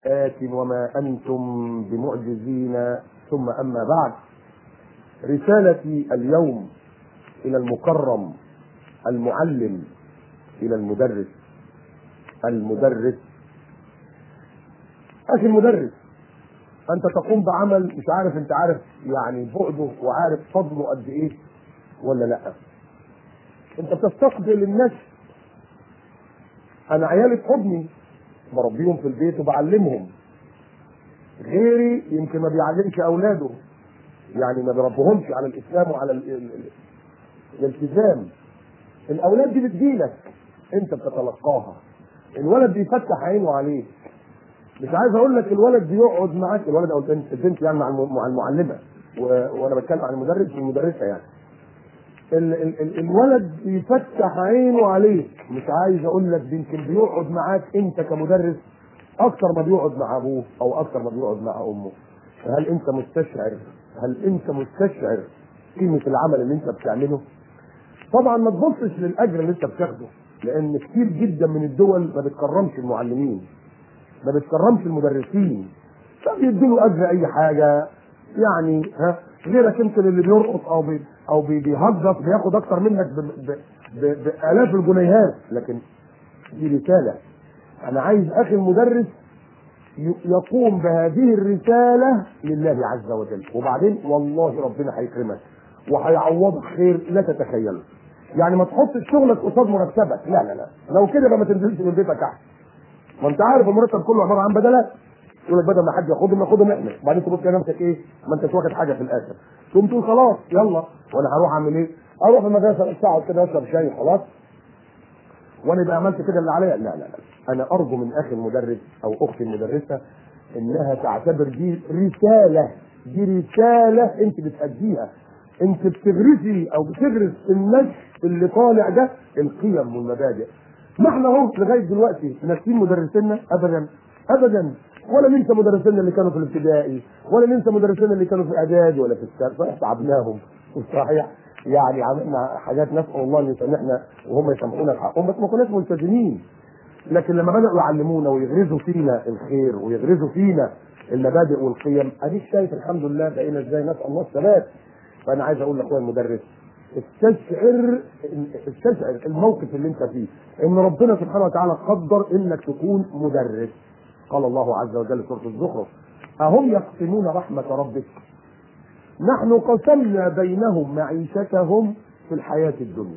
آت وما أنتم بمعجزين ثم أما بعد رسالتي اليوم إلى المكرم المعلم إلى المدرس المدرس أخي المدرس أنت تقوم بعمل مش عارف أنت عارف يعني بعده وعارف فضله قد إيه ولا لأ أنت بتستقبل الناس أنا عيالي في حضني بربيهم في البيت وبعلمهم غيري يمكن ما بيعلمش اولاده يعني ما بيربهمش على الاسلام وعلى ال- ال- ال- الالتزام الاولاد دي بتجيلك انت بتتلقاها الولد بيفتح عينه عليك مش عايز اقول لك الولد بيقعد معاك الولد او البنت البنت يعني مع الم- مع المعلمه و... وانا بتكلم عن المدرس والمدرسه يعني ال... ال... ال... الولد بيفتح عينه عليك مش عايز اقول لك يمكن بيقعد معاك انت كمدرس اكتر ما بيقعد مع ابوه او اكتر ما بيقعد مع امه هل انت مستشعر هل انت مستشعر قيمه العمل اللي انت بتعمله طبعا ما تبصش للاجر اللي انت بتاخده لان كتير جدا من الدول ما بتكرمش المعلمين ما بتكرمش المدرسين فبيديله اجر اي حاجه يعني ها غيرك يمكن اللي بيرقص او بي او بي بيهجص بياخد اكتر منك ب- ب- ب- بالاف الجنيهات لكن دي رساله انا عايز اخي المدرس ي- يقوم بهذه الرساله لله عز وجل وبعدين والله ربنا هيكرمك وهيعوضك خير لا تتخيله يعني ما تحطش شغلك قصاد مرتبك لا لا لا لو كده يبقى ما تنزلش من بيتك احسن ما انت عارف المرتب كله عباره عن بدلات يقول لك بدل ما حد ياخدهم ياخدهم احنا وبعدين تبص تلاقي نفسك ايه ما انتش واخد حاجه في الاخر تقوم تقول خلاص يلا وانا هروح اعمل ايه؟ اروح المدرسه بس اقعد كده اشرب شاي خلاص وانا يبقى عملت كده اللي عليا لا لا لا انا ارجو من اخي المدرس او اختي المدرسه انها تعتبر دي رساله دي رساله انت بتاديها انت بتغرسي او بتغرس في النشء اللي طالع ده القيم والمبادئ ما احنا اهو لغايه دلوقتي ناسيين مدرسينا ابدا ابدا ولا ننسى مدرسينا اللي كانوا في الابتدائي ولا ننسى مدرسينا اللي كانوا في الاعدادي ولا في الثانوي صحيح تعبناهم صحيح يعني عملنا حاجات نسال الله ان يسامحنا وهم يسامحونا في حقهم بس ما كناش ملتزمين لكن لما بداوا يعلمونا ويغرزوا فينا الخير ويغرزوا فينا المبادئ والقيم اديك شايف الحمد لله بقينا ازاي نسال الله الثبات فانا عايز اقول لاخويا المدرس استشعر استشعر الموقف اللي انت فيه ان ربنا سبحانه وتعالى قدر انك تكون مدرس قال الله عز وجل في سوره الزخرف اهم يقسمون رحمه ربك نحن قسمنا بينهم معيشتهم في الحياه الدنيا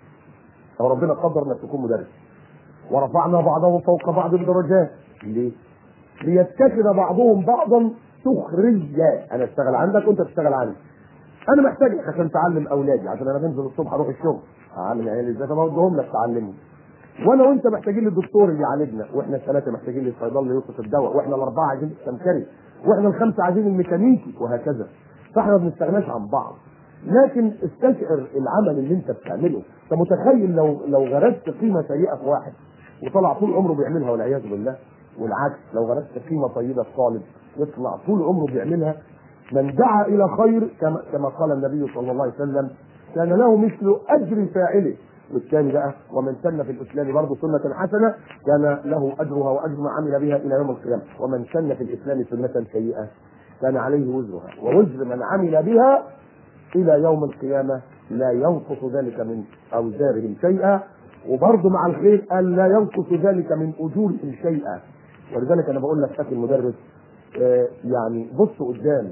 هو ربنا قدر انك تكون مدرس ورفعنا بعضهم فوق بعض درجات ليه؟ ليتخذ بعضهم بعضا سخريا انا اشتغل عندك وانت تشتغل عندي انا محتاجك عشان تعلم اولادي عشان انا بنزل الصبح اروح الشغل اعلم عيالي ازاي فبودهم لك تعلمني وانا وانت محتاجين للدكتور اللي يعالجنا واحنا الثلاثه محتاجين للصيدله اللي يوصف الدواء واحنا الاربعه عايزين السمكري واحنا الخمسه عايزين الميكانيكي وهكذا فاحنا ما بنستغناش عن بعض لكن استشعر العمل اللي انت بتعمله انت متخيل لو لو غرست قيمه سيئه في واحد وطلع طول عمره بيعملها والعياذ بالله والعكس لو غرست قيمه طيبه في طالب يطلع طول عمره بيعملها من دعا الى خير كما كما قال النبي صلى الله عليه وسلم كان له مثل اجر فاعله والثاني بقى ومن سن في الاسلام برضه سنه حسنه كان له اجرها واجر ما عمل بها الى يوم القيامه ومن سن في الاسلام سنه سيئه كان عليه وزرها ووزر من عمل بها الى يوم القيامه لا ينقص ذلك من اوزارهم شيئا وبرضه مع الخير قال لا ينقص ذلك من اجورهم شيئا ولذلك انا بقول لك اخي المدرس آه، يعني بص قدام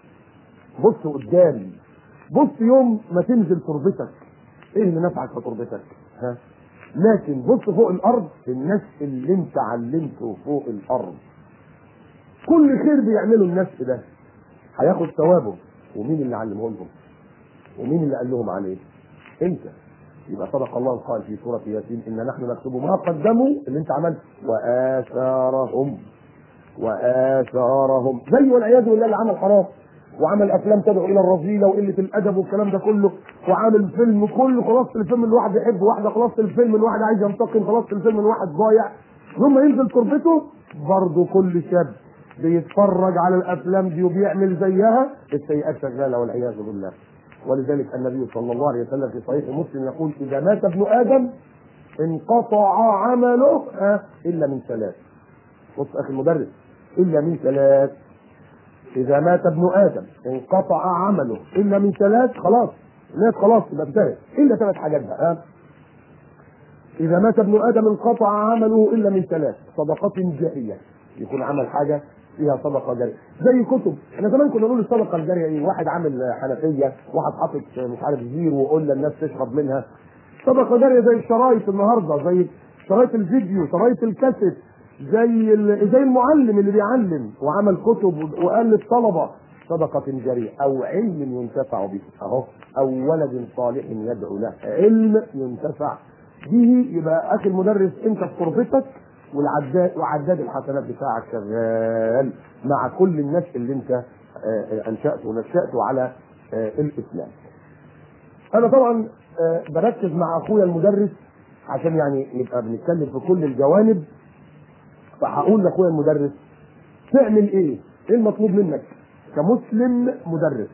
بص قدام بص يوم ما تنزل تربتك ايه اللي نفعك في تربتك ها لكن بص فوق الارض الناس اللي انت علمته فوق الارض كل خير بيعمله الناس ده هياخد ثوابه ومين اللي علمه لهم ومين اللي قال لهم عليه انت يبقى صدق الله قال في سوره ياسين ان نحن نكتب ما قدموا اللي انت عملته واثارهم واثارهم زي والعياذ بالله اللي عمل حرام وعمل افلام تدعو الى الرذيله وقله الادب والكلام ده كله وعامل فيلم كله خلاص الفيلم اللي واحد بيحب واحده خلاص الفيلم اللي واحد عايز ينتقم خلاص الفيلم اللي واحد ضايع يوم ما ينزل تربته برضه كل شاب بيتفرج على الافلام دي وبيعمل زيها السيئات شغاله والعياذ بالله ولذلك النبي صلى الله عليه وسلم في صحيح مسلم يقول اذا مات ابن ادم انقطع عمله ها الا من ثلاث بص اخي المدرس الا من ثلاث اذا مات ابن ادم انقطع عمله الا من ثلاث خلاص الناس خلاص تبقى انتهت الا ثلاث حاجات بقى ها؟ اذا مات ابن ادم انقطع عمله الا من ثلاث صدقه جاريه يكون عمل حاجه فيها صدقه جاريه زي كتب احنا زمان كنا نقول الصدقه الجاريه ايه واحد عامل حنفيه واحد حاطط مش عارف زير وقلنا الناس تشرب منها صدقه جاريه زي الشرايط النهارده زي شرايط الفيديو شرايط الكاسيت زي ال- زي المعلم اللي بيعلم وعمل كتب وقال للطلبه صدقة جارية أو علم ينتفع به أهو أو ولد صالح يدعو له علم ينتفع به يبقى أخي المدرس أنت في غرفتك والعداد وعداد الحسنات بتاعك شغال مع كل الناس اللي أنت آه، آه، أنشأته ونشأته على آه، الإسلام. أنا طبعا آه، بركز مع أخويا المدرس عشان يعني نبقى بنتكلم في كل الجوانب فهقول لاخويا المدرس تعمل ايه؟ ايه المطلوب منك كمسلم مدرس؟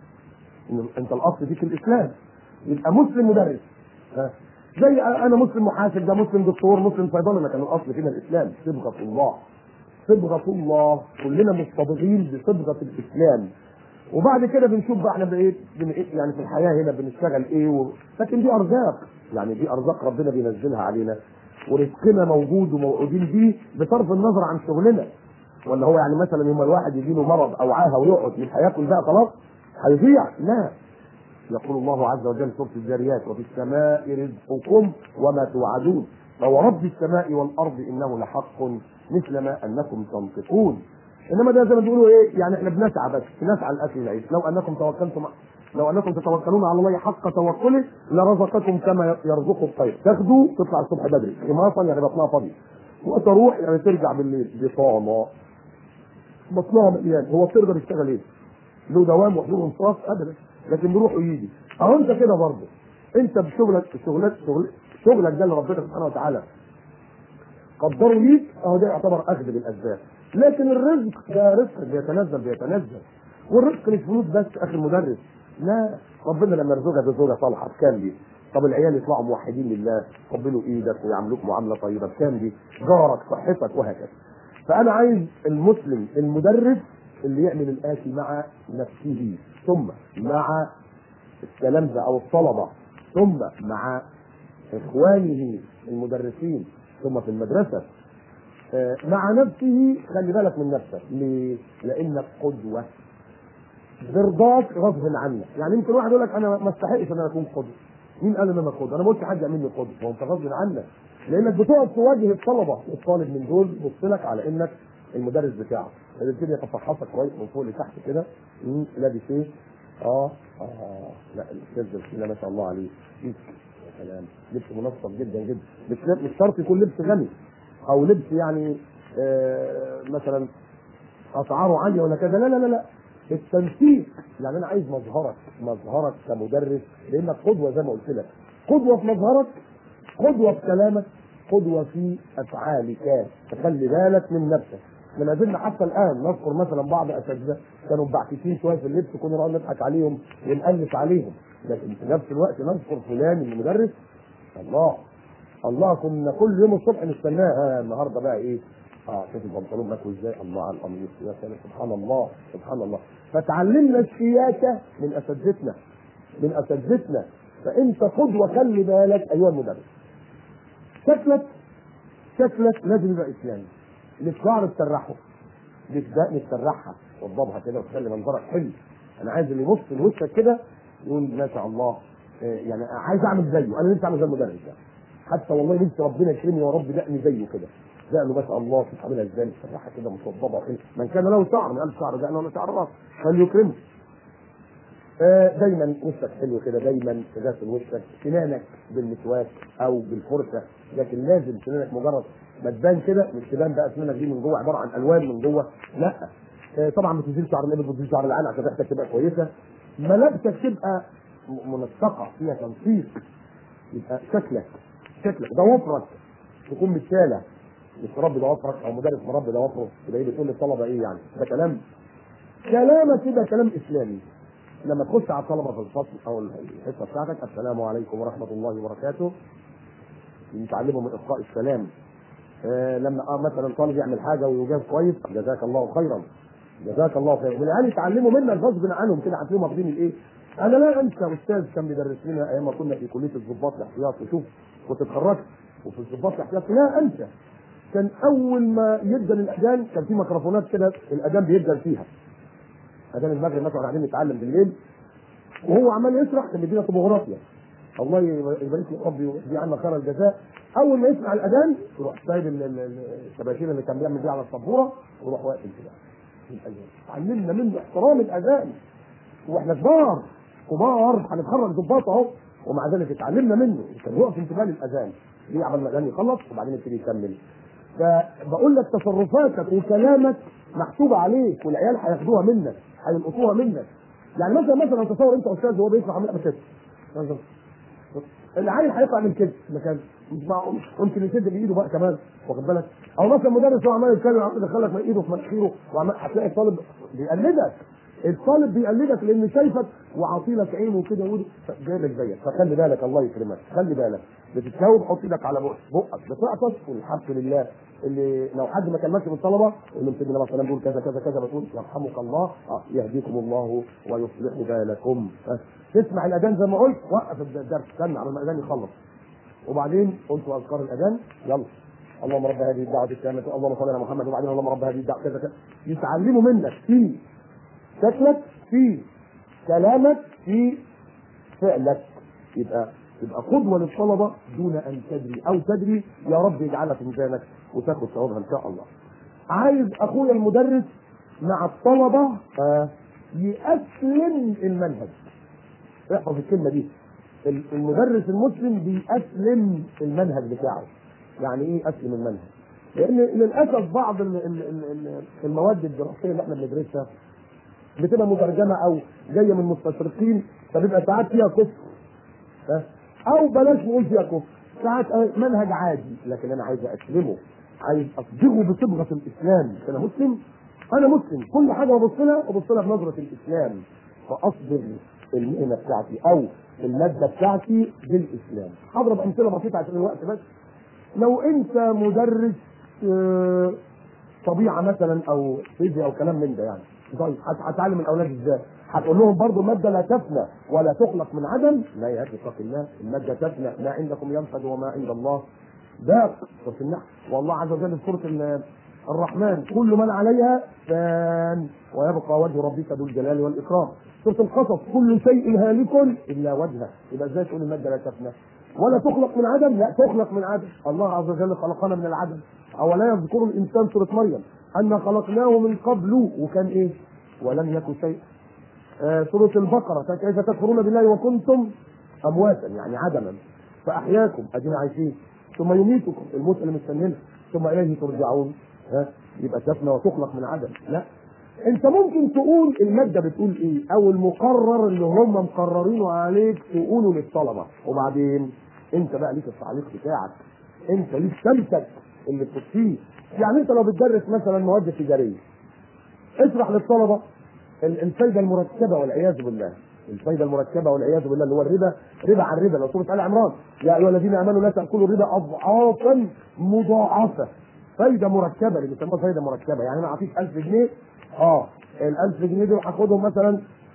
إن- انت الاصل فيك الاسلام يبقى مسلم مدرس ها؟ زي انا مسلم محاسب ده مسلم دكتور مسلم صيدلي لكن الاصل فينا الاسلام صبغه الله صبغه الله كلنا مصطبغين بصبغه الاسلام وبعد كده بنشوف بقى احنا بايه بن- إيه يعني في الحياه هنا بنشتغل ايه و... لكن دي ارزاق يعني دي ارزاق ربنا بينزلها علينا ورزقنا موجود وموعودين بيه بصرف النظر عن شغلنا ولا هو يعني مثلا يوم الواحد يجي له مرض او عاهه ويقعد مش هياكل بقى خلاص هيضيع لا يقول الله عز وجل في سوره الجاريات وفي السماء رزقكم وما توعدون فورب السماء والارض انه لحق مثل ما انكم تنطقون انما ده زي ما بيقولوا ايه يعني احنا بنسعى بس بنسعى لاكل العيش لو انكم توكلتم لو انكم تتوكلون على الله حق توكله لرزقكم كما يرزق الطير تاخدوا تطلع الصبح بدري خماصا يعني بطنها فاضي وتروح يعني ترجع بالليل بطانه بطنها مليان هو الطير ده بيشتغل ايه؟ له دوام وحضور انصراف ابدا لكن بيروح ويجي اهو انت كده برضه انت بشغلك شغلك شغل شغلك ده اللي ربنا سبحانه وتعالى قدره ليك اهو ده يعتبر اخذ بالاسباب لكن الرزق ده رزق بيتنزل بيتنزل والرزق مش فلوس بس اخي المدرس لا ربنا لما يرزقك بزوجه صالحه بكام دي طب العيال يطلعوا موحدين لله يقبلوا ايدك ويعاملوك معامله طيبه بكام دي جارك صحتك وهكذا فانا عايز المسلم المدرس اللي يعمل الاتي مع نفسه ثم مع التلامذه او الطلبه ثم مع اخوانه المدرسين ثم في المدرسه آه، مع نفسه خلي بالك من نفسك ليه؟ لانك قدوه برضاك غصب عنك يعني يمكن واحد يقول لك انا ما استحقش ان انا اكون قدوه مين قال ان انا قدوه؟ انا ما قلتش حد يعمل لي قدوه هو انت غصب عنك لانك بتقف تواجه الطلبه الطالب من دول بص لك على انك المدرس بتاعه فيبتدي يتفحصك كويس من فوق لتحت كده مم، لابس ايه؟ اه اه لا الاستاذ بسم الله ما شاء الله عليه شيك يا سلام لبس منظم جدا جدا مش مش شرط يكون لبس غني او لبس يعني آه مثلا اسعاره عاليه ولا كذا لا لا لا لا التنسيق يعني انا عايز مظهرك مظهرك كمدرس لانك قدوه زي ما قلت لك قدوه في مظهرك قدوه في كلامك قدوه في افعالك تخلي بالك من نفسك احنا ما زلنا حتى الان نذكر مثلا بعض اساتذه كانوا بعكسين شويه في اللبس كنا نقعد نضحك عليهم ونألف عليهم لكن في نفس الوقت نذكر فلان المدرس الله الله كنا كل يوم الصبح نستناه آه النهارده بقى ايه اه شوف البنطلون ماكو ازاي الله على القميص يا سلام سبحان الله سبحان الله فتعلمنا الشياكه من اساتذتنا من اساتذتنا فانت قدوه خلي بالك ايها المدرس شكلك شكلك لازم يبقى اسلامي لك شعر تسرحه لك دقن تسرحها وتضبها كده وتخلي منظرك حلو انا عايز اللي يبص لوشك كده يقول ما شاء الله آه، يعني عايز اعمل زيه انا نفسي اعمل زي المدرس ده حتى والله نفسي ربنا يكرمني يا رب دقني زيه كده دقنه ما شاء الله شوف عاملها ازاي متسرحه كده متوضبه حلو من كان له شعر من قال شعر دقنه ولا شعر راس فليكرمه آه، دايما وشك حلو كده دايما تغسل وشك سنانك بالمسواك او بالفرشه لكن لازم سنانك مجرد ما تبان كده مش تبان بقى سنانك دي من جوه عباره عن الوان من جوه لا آه، طبعا ما تنزلش شعر الابل وتنزل شعر العين عشان ريحتك تبقى كويسه ملابسك تبقى م- منسقه فيها تنسيق يبقى شكلك شكلك ضوافرك تكون متشاله مش مربي ضوافرك او مدرس مربي ضوافره تلاقيه بتقول للطلبه ايه يعني ده كلام كلامك كده كلام اسلامي لما تخش على الطلبه في الفصل او الحصه بتاعتك السلام عليكم ورحمه الله وبركاته نتعلمهم من اقراء السلام آه لما آه مثلا طالب يعمل حاجه ويجاز كويس جزاك الله خيرا جزاك الله خيرا والعيال يتعلموا منا غصب عنهم كده هتلاقيهم واخدين الايه انا لا انسى استاذ كان بيدرس لنا ايام ما كنا في كليه الضباط الاحتياط وشوف كنت اتخرجت وفي الضباط الاحتياط لا انسى كان اول ما يبدا الاذان كان في ميكروفونات كده الاذان بيبدا فيها اذان المغرب مثلا قاعدين نتعلم بالليل وهو عمال يشرح كان بيدينا طبوغرافيا الله يبارك له ربي ويجزيه عنا خير الجزاء اول ما يسمع الاذان يروح سايب ال- ال- ال- الشباشين اللي كان بيعمل بيها على السبوره ويروح واقف كده في الاذان علمنا منه احترام الاذان واحنا كبار كبار هنتخرج ضباط اهو ومع ذلك اتعلمنا منه كان يقف انتباه للاذان ليه عمل ما الاذان يخلص وبعدين يبتدي يكمل فبقول لك تصرفاتك وكلامك محسوبه عليك والعيال هياخدوها منك هيلقطوها منك يعني مثلا مثلا تصور انت استاذ وهو بيشرح عمال كده العيل هيطلع من كده مكان مش معقول ممكن يشد بايده بقى كمان واخد بالك او مثلا مدرس هو عمال يتكلم عمال يدخلك من ايده في مناخيره وعمال هتلاقي الطالب بيقلدك الطالب بيقلدك لان شايفك وعاطيلك عينه كده ويقول جايلك زيك فخلي بالك الله يكرمك خلي بالك بتتجاوب حط ايدك على بقك بقك بتعطس والحمد لله اللي لو حد ما كان ماشي بالطلبه يقول لهم سيدنا مثلا بيقول كذا كذا كذا بتقول يرحمك الله آه، يهديكم الله ويصلح بالكم آه، تسمع الاذان زي ما قلت وقف الدرس استنى على ما الاذان يخلص وبعدين قلت اذكار الاذان يلا اللهم رب هذه الدعوه التامه اللهم صل على محمد وبعدين اللهم رب هذه الدعوه كذا كذا يتعلموا منك في شكلك في كلامك في فعلك يبقى يبقى قدوه للطلبه دون ان تدري او تدري يا رب يجعلها في ميزانك وتاخد ثوابها ان شاء الله. عايز اخويا المدرس مع الطلبه آه يأسلم المنهج. احفظ الكلمه دي. المدرس المسلم بيأسلم المنهج بتاعه. يعني ايه اسلم المنهج؟ لان للاسف بعض ال- ال- ال- ال- المواد الدراسيه اللي احنا بندرسها بتبقى مترجمه او جايه من مستشرقين فبيبقى ساعات فيها كفر ها؟ او بلاش نقول فيها كفر ساعات منهج عادي لكن انا عايز اسلمه عايز اصبغه بصبغه الاسلام انا مسلم انا مسلم كل حاجه ببص لها ببص لها بنظره الاسلام فاصبغ المهنه بتاعتي او الماده بتاعتي بالاسلام هضرب امثله بسيطه عشان الوقت بس لو انت مدرس آه، طبيعه مثلا او فيزياء او كلام من ده يعني طيب هت- هتعلم الاولاد ازاي؟ هتقول لهم برضه الماده لا تفنى ولا تخلق من عدم لا يا اخي اتق الله الماده تفنى ما عندكم ينفد وما عند الله باق سوره النحل والله عز وجل في سوره ال- الرحمن كل من عليها فان ويبقى وجه ربك ذو الجلال والاكرام سوره القصص كل شيء هالك الا وجهه يبقى ازاي تقول الماده لا تفنى ولا تخلق من عدم لا تخلق من عدم الله عز وجل خلقنا من العدم اولا يذكر الانسان سوره مريم ان خلقناه من قبل وكان ايه ولم يكن شيء آه سوره البقره كيف تكفرون بالله وكنتم امواتا يعني عدما فاحياكم ادينا عايشين ثم يميتكم الموت اللي مستنينا ثم اليه ترجعون ها يبقى تفنى وتخلق من عدم لا انت ممكن تقول الماده بتقول ايه او المقرر اللي هم مقررينه عليك تقوله للطلبه وبعدين انت بقى ليك التعليق بتاعك انت ليك سمتك اللي بتطفيه يعني انت لو بتدرس مثلا مواد تجاريه اشرح للطلبه ال- الفايده المركبه والعياذ بالله الفايده المركبه والعياذ بالله اللي هو الربا ربا عن ربا لو سوره ال عمران يا ايها الذين امنوا لا تاكلوا الربا اضعافا مضاعفه فايده مركبه اللي بيسموها فايده مركبه يعني انا اعطيك 1000 جنيه اه ال 1000 جنيه دول هاخدهم مثلا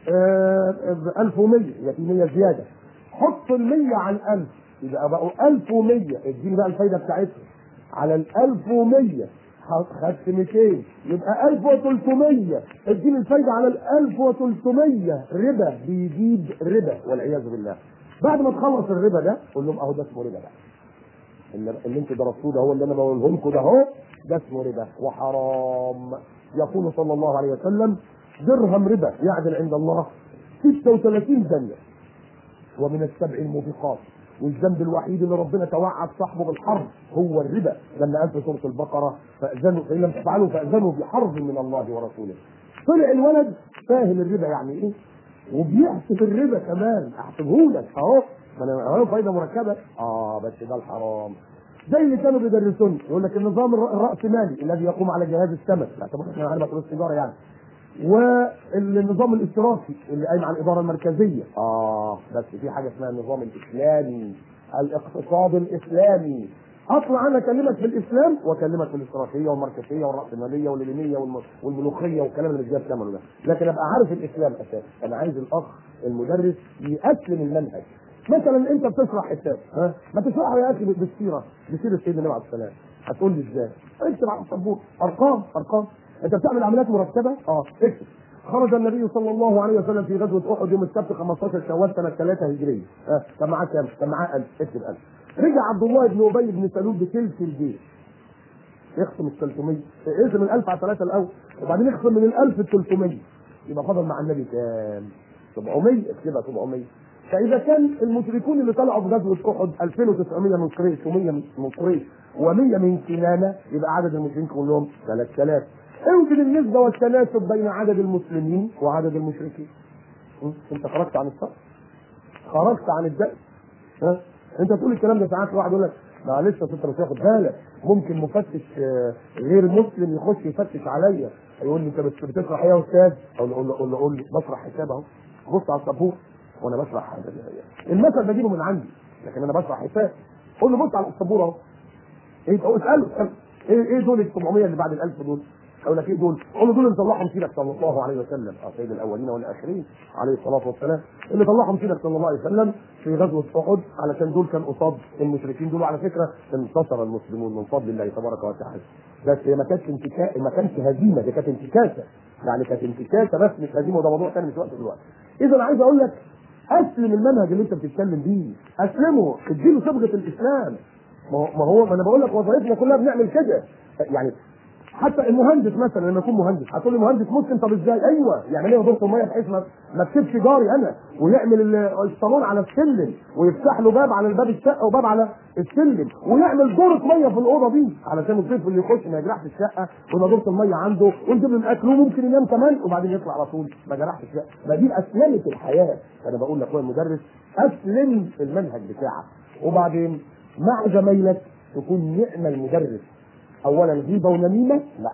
ب 1100 يبقى في 100 زياده حط ال 100 على ال 1000 يبقى بقوا 1100 اديني بقى الفايده بتاعتهم على ال 1100 خدت 200 يبقى 1300 اديني الفايده على ال 1300 ربا بيجيب ربا والعياذ بالله بعد ما تخلص الربا ده قول لهم اهو ده اسمه ربا بقى اللي, اللي انتوا درستوه ده هو اللي انا بقوله لكم ده اهو ده اسمه ربا وحرام يقول صلى الله عليه وسلم درهم ربا يعدل عند الله 36 ذنب ومن السبع الموبقات والذنب الوحيد اللي ربنا توعد صاحبه بالحرب هو الربا لما قال في سوره البقره فاذنوا فان لم تفعلوا فاذنوا بحرب من الله ورسوله طلع الولد فاهم الربا يعني ايه وبيحسب الربا كمان احسبه لك اهو ما انا اهو فايده مركبه اه بس ده الحرام زي اللي كانوا بيدرسون يقول لك النظام الر- الراسمالي الذي يقوم على جهاز السمك لا طبعا احنا على بكره التجاره يعني والنظام الاشتراكي اللي قايم على الاداره المركزيه اه بس في حاجه اسمها النظام الاسلامي الاقتصاد الاسلامي اطلع انا اكلمك في الاسلام واكلمك في الاشتراكيه والماركسيه والراسماليه واللينيه والم- والملوخيه والكلام اللي مش جايب ثمنه ده لكن ابقى عارف الاسلام اساسا انا عايز الاخ المدرس يأسلم المنهج مثلا انت بتشرح حساب ها ما تشرحه يا اخي بالسيره بسيره سيدنا النبي عليه السلام هتقول لي ازاي؟ اكتب على السبوره ارقام ارقام انت بتعمل عمليات مرتبه؟ اه اكتب خرج النبي صلى الله عليه وسلم في غزوه احد يوم السبت 15 شوال سنه 3 هجريه ها كان معاه كام؟ كان معاه 1000 اكتب 1000 رجع عبد الله بن ابي بن سلول بثلث الجيش يخصم ال 300 يقسم ال 1000 على 3 الاول وبعدين يخصم من ال 1000 ال 300 يبقى فضل مع النبي كام؟ 700 كده 700 فاذا كان المشركون اللي طلعوا في غزوه احد 2900 من قريش و100 من قريش و100 من كنانه يبقى عدد المشركين كلهم 3000 اوجد النسبه والتناسب بين عدد المسلمين وعدد المشركين م? انت خرجت عن الصف خرجت عن الدرس ها انت تقول الكلام ده ساعات واحد يقول لك لا لسه انت مش واخد بالك ممكن مفتش آه، غير مسلم يخش يفتش عليا يقول لي انت بت- بتشرح ايه يا استاذ؟ اقول له قول له قول له قول له بشرح حساب اهو بص على السبوره وانا بشرح المثل بجيبه من عندي لكن انا بشرح حساب قول له بص على السبوره اهو ايه تقول اساله اساله ايه ايه دول ال 700 اللي بعد ال 1000 دول؟ اقول لك ايه دول؟ قول له دول اللي طلعهم سيدك صلى الله عليه وسلم اه سيد الاولين والاخرين عليه الصلاه والسلام اللي طلعهم سيدك صلى الله عليه وسلم في غزوه احد علشان دول كان قصاد المشركين دول على فكره انتصر المسلمون من فضل الله تبارك وتعالى بس هي ما كانتش انتكاسه ما كانتش هزيمه دي كانت انتكاسه يعني كانت انتكاسه بس مش هزيمه وده موضوع ثاني مش وقت دلوقتي اذا عايز اقول لك اسلم المنهج اللي انت بتتكلم بيه اسلمه اديله صبغه الاسلام ما هو ما هو ما انا بقول لك وظائفنا كلها بنعمل كده يعني حتى المهندس مثلا لما يكون مهندس هتقول لي مهندس مسلم طب ازاي؟ ايوه يعمل ايه دورة الميه بحيث ما ما تسيبش جاري انا ويعمل ال- الصالون على السلم ويفتح له باب على الباب الشقه وباب على السلم ويعمل دورة ميه في الاوضه دي علشان الضيف اللي يخش ما يجرحش الشقه ويبقى دورة الميه عنده ويجيب له الاكل وممكن ينام كمان وبعدين يطلع على طول ما جرحش الشقه ما دي اسلمه الحياه انا بقول لاخويا المدرس اسلم المنهج بتاعك وبعدين مع زمايلك تكون نعم المدرس اولا غيبه ونميمه لا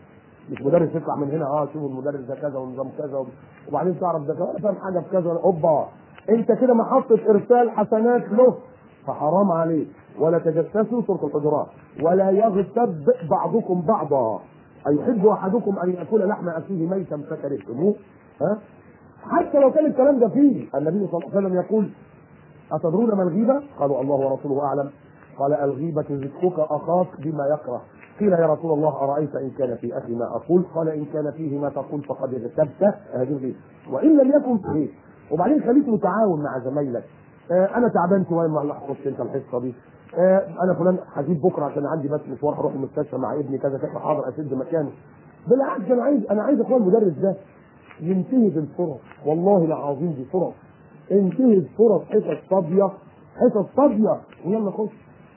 مش مدرس يطلع من هنا اه شوف المدرس ده كذا ونظام كذا وبعدين تعرف ده كذا فاهم حاجه في كذا اوبا انت كده محطه ارسال حسنات له فحرام عليك ولا تجسسوا سوره الحجرات ولا يغتب بعضكم بعضا أيحب أحدكم أن يأكل لحم أخيه ميتا فكرهتموه ها حتى لو كان الكلام ده فيه النبي صلى الله عليه وسلم يقول أتدرون ما الغيبة؟ قالوا الله ورسوله أعلم قال الغيبة ذكرك أخاك بما يكره قيل يا رسول الله أرأيت إن كان في أخي ما أقول قال إن كان فيه ما تقول فقد اغتبت هذه الغيبة وإن لم يكن فيه وبعدين خليك متعاون مع زمايلك آه أنا تعبان شوية ما لا خش أنت الحصة دي آه أنا فلان هجيب بكرة عشان عندي بس مشوار هروح المستشفى مع ابني كذا كذا حاضر أسد مكانه بالعكس أنا عايز أنا عايز أخويا المدرس ده ينتهز الفرص والله العظيم دي فرص انتهز فرص حصص فاضيه حصص فاضيه ويلا خش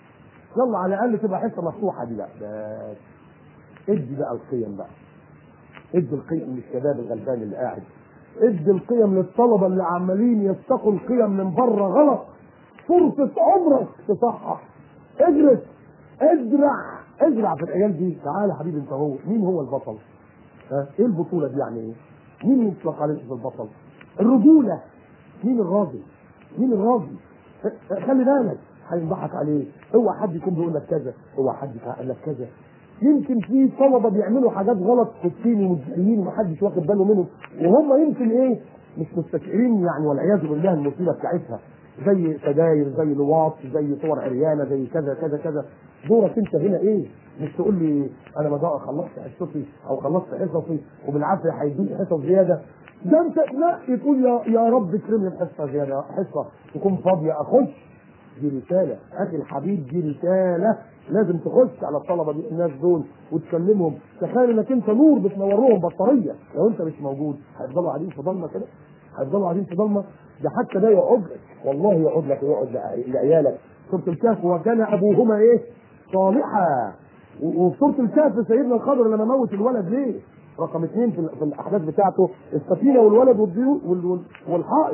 يلا على الاقل تبقى حصه مفتوحه دي بقى بس ادي بقى القيم بقى ادي القيم للشباب الغلبان اللي قاعد ادي القيم للطلبه اللي عمالين يستقوا القيم من بره غلط فرصه عمرك تصحح اجلس ازرع ازرع في الايام دي تعالى يا حبيبي انت هو مين هو البطل؟ ها ايه البطوله دي يعني ايه؟ مين يطلق عليه اسم البطل؟ الرجوله مين الراجل؟ مين الراجل؟ خلي بالك هينضحك عليه اوعى حد يكون بيقول لك كذا اوعى حد يقول لك كذا يمكن في طلبه بيعملوا حاجات غلط خطين ومجرمين ومحدش واخد باله منهم وهم يمكن ايه مش مستشعرين يعني والعياذ بالله المصيبه بتاعتها زي سجاير زي لواط زي صور عريانه زي كذا كذا كذا دورك انت هنا ايه؟ مش تقول لي انا ما بقى خلصت حصتي او خلصت حصصي وبالعافيه هيدوني حصص زياده ده انت لا تقول يا يا رب اكرمني بحصه زياده حصه تكون فاضيه اخش دي رساله اخي الحبيب دي رساله لازم تخش على الطلبه دي الناس دول وتكلمهم تخيل انك انت نور بتنور لهم بطاريه لو انت مش موجود هيفضلوا قاعدين في ضلمه كده هيفضلوا قاعدين في ضلمه ده حتى ده يقعد لك والله يقعد لك ويقعد لعيالك سوره الكهف وكان ابوهما ايه؟ صالحا وفي سوره الكهف سيدنا الخضر لما موت الولد ليه؟ رقم اثنين في, في الاحداث بتاعته السفينه والولد والضيوف والحائط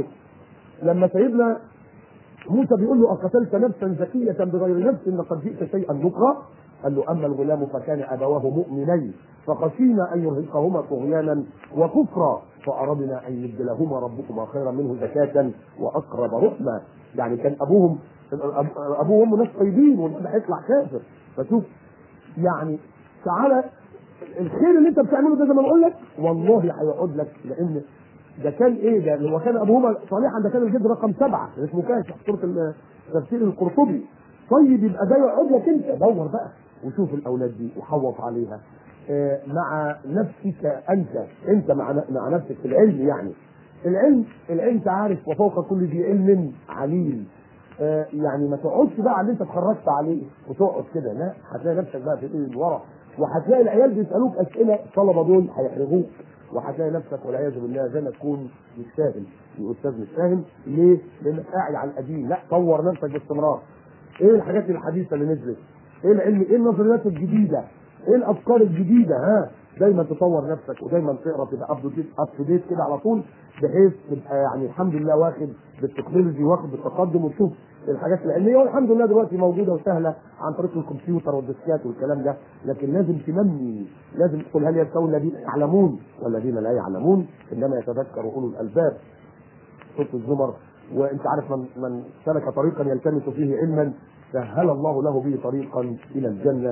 لما سيدنا موسى بيقول له أقتلت نفسا زكية بغير نفس لقد جئت شيئا نكرا قال له أما الغلام فكان أبواه مؤمنين فخشينا أن يرهقهما طغيانا وكفرا فاردنا ان يبدلهما ربكما خيرا منه زكاه واقرب رحما يعني كان ابوهم ابوهم ناس طيبين والولد هيطلع كافر فشوف يعني تعالى الخير اللي انت بتعمله ده زي ما بقول لك والله هيقعد لك لان ده كان ايه ده هو كان ابوهما صالحا ده كان الجد رقم سبعه اسمه كاشف سوره تفسير القرطبي طيب يبقى ده يقعد لك انت دور بقى وشوف الاولاد دي وحوط عليها آه مع نفسك انت انت مع مع نفسك في العلم يعني العلم العلم عارف وفوق كل ذي علم عليم آه يعني ما تقعدش بقى على اللي انت اتخرجت عليه وتقعد كده لا هتلاقي نفسك بقى في ايه ورا وهتلاقي العيال بيسالوك اسئله الطلبه دول هيحرجوك وهتلاقي نفسك والعياذ بالله زي ما تكون مش فاهم الاستاذ مش فاهم ليه؟ لانك قاعد على القديم لا طور نفسك باستمرار ايه الحاجات الحديثه اللي نزلت؟ ايه العلم ايه النظريات الجديده؟ ايه الافكار الجديده ها؟ دايما تطور نفسك ودايما تقرا تبقى اب تو ديت كده على طول بحيث تبقى يعني الحمد لله واخد بالتكنولوجي واخد بالتقدم وتشوف الحاجات العلميه والحمد لله دلوقتي موجوده وسهله عن طريق الكمبيوتر والديسكات والكلام ده لكن لازم تنمي لازم تقول هل يستوي الذين يعلمون والذين لا يعلمون انما يتذكر اولو الالباب سوره الزمر وانت عارف من من سلك طريقا يلتمس فيه علما سهل الله له به طريقا الى الجنه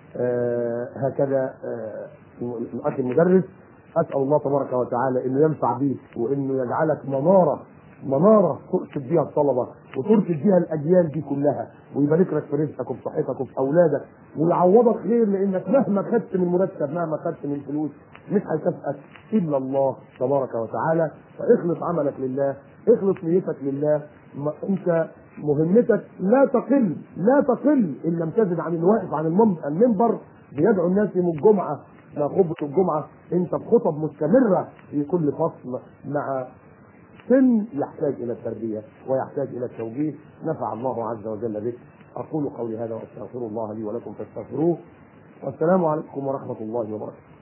آه هكذا آه الاخ المدرس اسال الله تبارك وتعالى انه ينفع بيك وانه يجعلك مناره مناره ترشد بيها الطلبه وترشد بيها الاجيال دي كلها ويبارك لك في رزقك وفي صحتك وفي اولادك ويعوضك خير لانك مهما خدت من مرتب مهما خدت من فلوس مش هيكافئك الا الله تبارك وتعالى فاخلص عملك لله اخلص نيتك لله ما انت مهمتك لا تقل لا تقل ان لم تزد عن الواقف عن المنبر بيدعو الناس يوم الجمعه مع خطبه الجمعه انت بخطب مستمره في كل فصل مع سن يحتاج الى التربيه ويحتاج الى التوجيه نفع الله عز وجل بك اقول قولي هذا واستغفر الله لي ولكم فاستغفروه والسلام عليكم ورحمه الله وبركاته